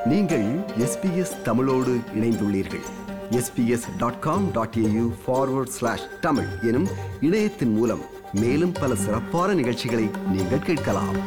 நீங்கள் எஸ்பிஎஸ் தமிழோடு இணைந்துள்ளீர்கள் SBS dot com dot AU forward slash Tamil எனும் இணையத்தின் மூலம் மேலும் பல சிறப்பான நிகழ்ச்சிகளை நீங்கள் கேட்கலாம்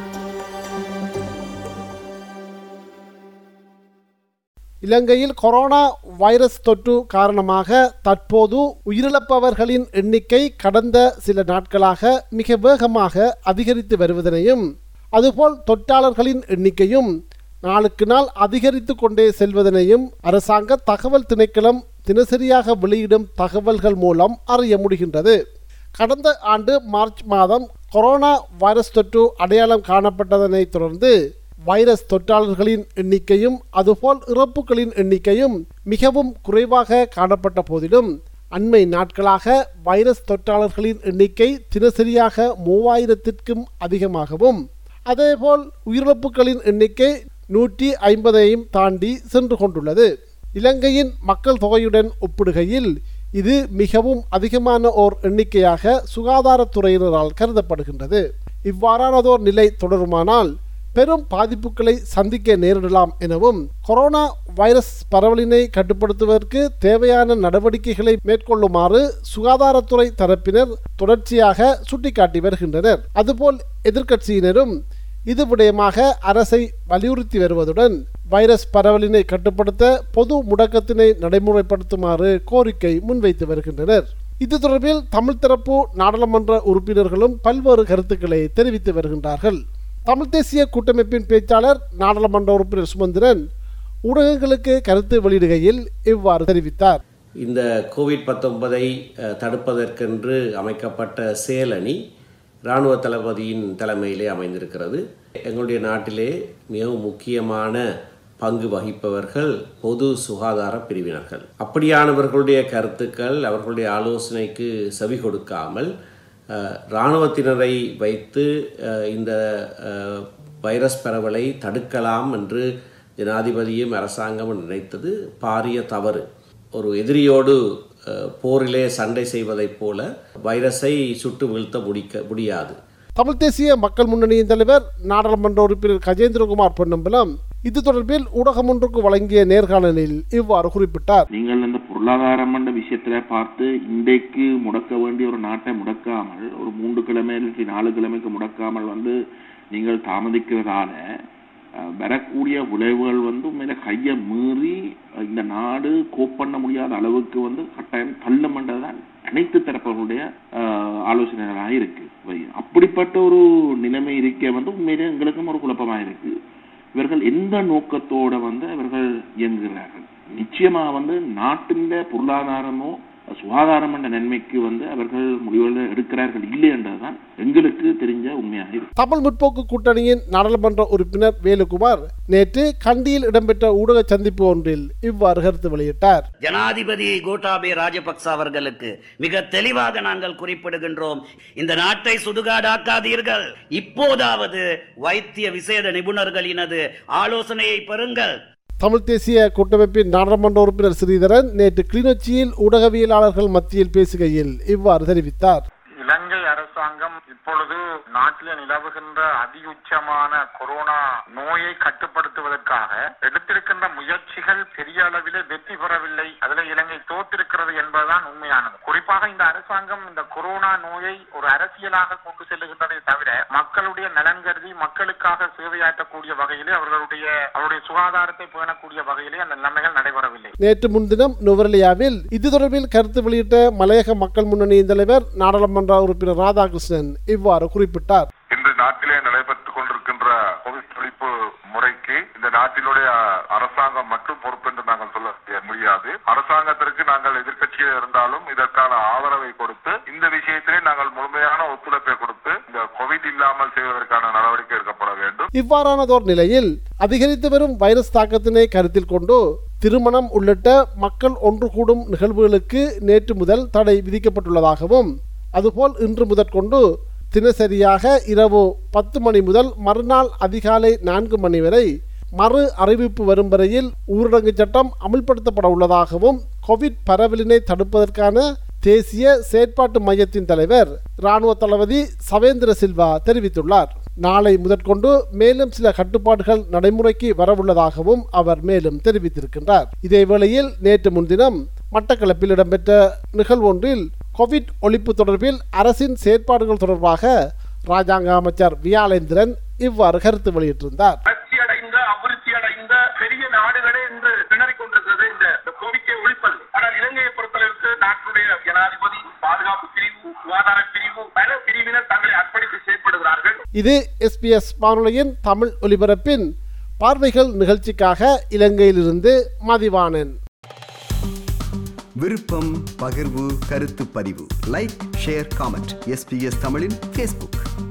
இலங்கையில் கொரோனா வைரஸ் தொற்று காரணமாக தற்போது உயிரிழப்பவர்களின் எண்ணிக்கை கடந்த சில நாட்களாக மிக வேகமாக அதிகரித்து வருவதனையும் அதுபோல் தொற்றாளர்களின் எண்ணிக்கையும் நாளுக்கு நாள் அதிகரித்து கொண்டே செல்வதனையும் அரசாங்க தகவல் திணைக்களம் தினசரியாக வெளியிடும் தகவல்கள் மூலம் அறிய முடிகின்றது கடந்த ஆண்டு மார்ச் மாதம் கொரோனா வைரஸ் தொற்று அடையாளம் காணப்பட்டதனைத் தொடர்ந்து வைரஸ் தொற்றாளர்களின் எண்ணிக்கையும் அதுபோல் இறப்புகளின் எண்ணிக்கையும் மிகவும் குறைவாக காணப்பட்ட போதிலும் அண்மை நாட்களாக வைரஸ் தொற்றாளர்களின் எண்ணிக்கை தினசரியாக மூவாயிரத்திற்கும் அதிகமாகவும் அதேபோல் உயிரிழப்புகளின் எண்ணிக்கை நூற்றி ஐம்பதையும் தாண்டி சென்று கொண்டுள்ளது இலங்கையின் மக்கள் தொகையுடன் ஒப்பிடுகையில் இது மிகவும் அதிகமான ஓர் எண்ணிக்கையாக சுகாதாரத்துறையினரால் கருதப்படுகின்றது இவ்வாறானதோர் நிலை தொடருமானால் பெரும் பாதிப்புகளை சந்திக்க நேரிடலாம் எனவும் கொரோனா வைரஸ் பரவலினை கட்டுப்படுத்துவதற்கு தேவையான நடவடிக்கைகளை மேற்கொள்ளுமாறு சுகாதாரத்துறை தரப்பினர் தொடர்ச்சியாக சுட்டிக்காட்டி வருகின்றனர் அதுபோல் எதிர்க்கட்சியினரும் இது விடயமாக அரசை வலியுறுத்தி வருவதுடன் வைரஸ் பரவலினை கட்டுப்படுத்த பொது முடக்கத்தினை நடைமுறைப்படுத்துமாறு கோரிக்கை முன்வைத்து வருகின்றனர் இது தொடர்பில் தமிழ் தரப்பு நாடாளுமன்ற உறுப்பினர்களும் பல்வேறு கருத்துக்களை தெரிவித்து வருகின்றார்கள் தமிழ் தேசிய கூட்டமைப்பின் பேச்சாளர் நாடாளுமன்ற உறுப்பினர் சுமந்திரன் ஊடகங்களுக்கு கருத்து வெளியிடுகையில் இவ்வாறு தெரிவித்தார் இந்த கோவிட் பத்தொன்பதை தடுப்பதற்கென்று அமைக்கப்பட்ட செயலணி இராணுவ தளபதியின் தலைமையிலே அமைந்திருக்கிறது எங்களுடைய நாட்டிலே மிகவும் முக்கியமான பங்கு வகிப்பவர்கள் பொது சுகாதார பிரிவினர்கள் அப்படியானவர்களுடைய கருத்துக்கள் அவர்களுடைய ஆலோசனைக்கு செவி கொடுக்காமல் இராணுவத்தினரை வைத்து இந்த வைரஸ் பரவலை தடுக்கலாம் என்று ஜனாதிபதியும் அரசாங்கமும் நினைத்தது பாரிய தவறு ஒரு எதிரியோடு போரிலே சண்டை செய்வதைப் போல வைரஸை சுட்டு வீழ்த்த முடிக்க முடியாது தமிழ் தேசிய மக்கள் முன்னணியின் தலைவர் நாடாளுமன்ற உறுப்பினர் கஜேந்திரகுமார் பொன்னம்பலம் இது தொடர்பில் ஊடகம் ஒன்றுக்கு வழங்கிய நேர்காணலில் இவ்வாறு குறிப்பிட்டார் நீங்கள் இந்த பொருளாதாரம் என்ற விஷயத்துல பார்த்து இன்றைக்கு முடக்க வேண்டிய ஒரு நாட்டை முடக்காமல் ஒரு மூன்று கிழமை இல்லாட்டி நாலு கிழமைக்கு முடக்காமல் வந்து நீங்கள் தாமதிக்கிறதால வரக்கூடிய விளைவுகள் வந்து உண்மையில கையை மீறி இந்த நாடு கோப் பண்ண முடியாத அளவுக்கு வந்து கட்டாயம் தள்ளும் என்றதுதான் அனைத்து தரப்பவர்களுடைய ஆலோசனைகளாக இருக்கு அப்படிப்பட்ட ஒரு நிலைமை இருக்க வந்து உண்மையிலே எங்களுக்கும் ஒரு குழப்பமாக இருக்கு இவர்கள் எந்த நோக்கத்தோட வந்து இவர்கள் இயங்குகிறார்கள் நிச்சயமா வந்து நாட்டின் பொருளாதாரமோ சுகாதாரம் என்ற நன்மைக்கு வந்து அவர்கள் முடிவுகள் எடுக்கிறார்கள் இல்லை என்றதுதான் எங்களுக்கு தெரிஞ்ச உண்மையாக இருக்கு தமிழ் முற்போக்கு கூட்டணியின் நாடாளுமன்ற உறுப்பினர் வேலுகுமார் நேற்று கண்டியில் இடம்பெற்ற ஊடக சந்திப்பு ஒன்றில் இவ்வாறு கருத்து வெளியிட்டார் ஜனாதிபதி கோட்டாபே ராஜபக்ச அவர்களுக்கு மிக தெளிவாக நாங்கள் குறிப்பிடுகின்றோம் இந்த நாட்டை சுடுகாடாக்காதீர்கள் இப்போதாவது வைத்திய விசேட நிபுணர்களினது ஆலோசனையை பெறுங்கள் தமிழ் தேசிய கூட்டமைப்பின் நாடாளுமன்ற உறுப்பினர் ஸ்ரீதரன் நேற்று கிளிநொச்சியில் ஊடகவியலாளர்கள் மத்தியில் பேசுகையில் இவ்வாறு தெரிவித்தார் இலங்கை அரசாங்கம் இப்பொழுது நாட்டில் நிலவுகின்ற அதியுச்சமான கொரோனா நோயை கட்டுப்படுத்துவதற்காக எடுத்திருக்கின்ற முயற்சிகள் பெரிய அளவிலே வெற்றி பெறவில்லை அதுல இலங்கை தோற்றிருக்கிறது என்பதுதான் உண்மையானது குறிப்பாக இந்த அரசாங்கம் இந்த கொரோனா நோயை ஒரு அரசியலாக கொண்டு செல்லுகின்றதை தவிர மக்களுடைய நலன் கருதி மக்களுக்காக சேவையாற்றக்கூடிய வகையிலே அவர்களுடைய அவருடைய சுகாதாரத்தை பேணக்கூடிய வகையிலே அந்த நிலைமைகள் நடைபெறவில்லை நேற்று முன்தினம் நுவரலியாவில் இது தொடர்பில் கருத்து வெளியிட்ட மலையக மக்கள் முன்னணியின் தலைவர் நாடாளுமன்ற உறுப்பினர் ராதாகிருஷ்ணன் இவ்வாறு குறிப்பிட்டார் இன்று நாட்டிலே நடைபெற்றுக் கொண்டிருக்கின்ற கோவிட் ஒழிப்பு முறைக்கு இந்த நாட்டினுடைய அரசாங்கம் மட்டும் பொறுப்பென்று நாங்கள் சொல்ல முடியாது அரசாங்கத்திற்கு நாங்கள் எதிர்கட்சியில் இருந்தாலும் இதற்கான ஆதரவை கொடுத்து இந்த விஷயத்திலே நாங்கள் முழுமையான ஒத்துழைப்பை கொடுத்து இந்த கோவிட் இல்லாமல் செய்வதற்கான நடவடிக்கை எடுக்கப்பட வேண்டும் இவ்வாறானதோர் நிலையில் அதிகரித்து வரும் வைரஸ் தாக்கத்தினை கருத்தில் கொண்டு திருமணம் உள்ளிட்ட மக்கள் ஒன்று கூடும் நிகழ்வுகளுக்கு நேற்று முதல் தடை விதிக்கப்பட்டுள்ளதாகவும் அதுபோல் இன்று முதற்கொண்டு தினசரியாக இரவு பத்து மணி முதல் மறுநாள் அதிகாலை நான்கு மணி வரை மறு அறிவிப்பு வரும் வரையில் ஊரடங்கு சட்டம் அமுல்படுத்தப்பட உள்ளதாகவும் கோவிட் பரவலினை தடுப்பதற்கான தேசிய செயற்பாட்டு மையத்தின் தலைவர் இராணுவ தளபதி சவேந்திர சில்வா தெரிவித்துள்ளார் நாளை முதற்கொண்டு மேலும் சில கட்டுப்பாடுகள் நடைமுறைக்கு வரவுள்ளதாகவும் அவர் மேலும் தெரிவித்திருக்கின்றார் இதேவேளையில் நேற்று முன்தினம் மட்டக்களப்பில் இடம்பெற்ற நிகழ்வொன்றில் கோவிட் ஒழிப்பு தொடர்பில் அரசின் செயற்பாடுகள் தொடர்பாக ராஜாங்க அமைச்சர் வியாளேந்திரன் இவ்வாறு கருத்து வெளியிட்டிருந்தார் வளர்ச்சி அடைந்த அபிவிருத்தி அடைந்த பெரிய நாடுகளே என்று திணறிக் கொண்டிருக்கிறது இந்த கோவிக்கை ஒழிப்பது ஆனால் இலங்கையை பொறுத்தளவுக்கு நாட்டுடைய ஜனாதிபதி பாதுகாப்பு பிரிவு சுகாதார பிரிவு பல பிரிவினர் தங்களை அர்ப்பணித்து செயற்படுகிறார்கள் இது எஸ்பிஎஸ் வானொலியின் தமிழ் ஒலிபரப்பின் பார்வைகள் நிகழ்ச்சிக்காக இலங்கையிலிருந்து மதிவானன் விருப்பம் பகிர்வு கருத்து பதிவு லைக் ஷேர் காமெண்ட் எஸ்பிஎஸ் தமிழின் ஃபேஸ்புக்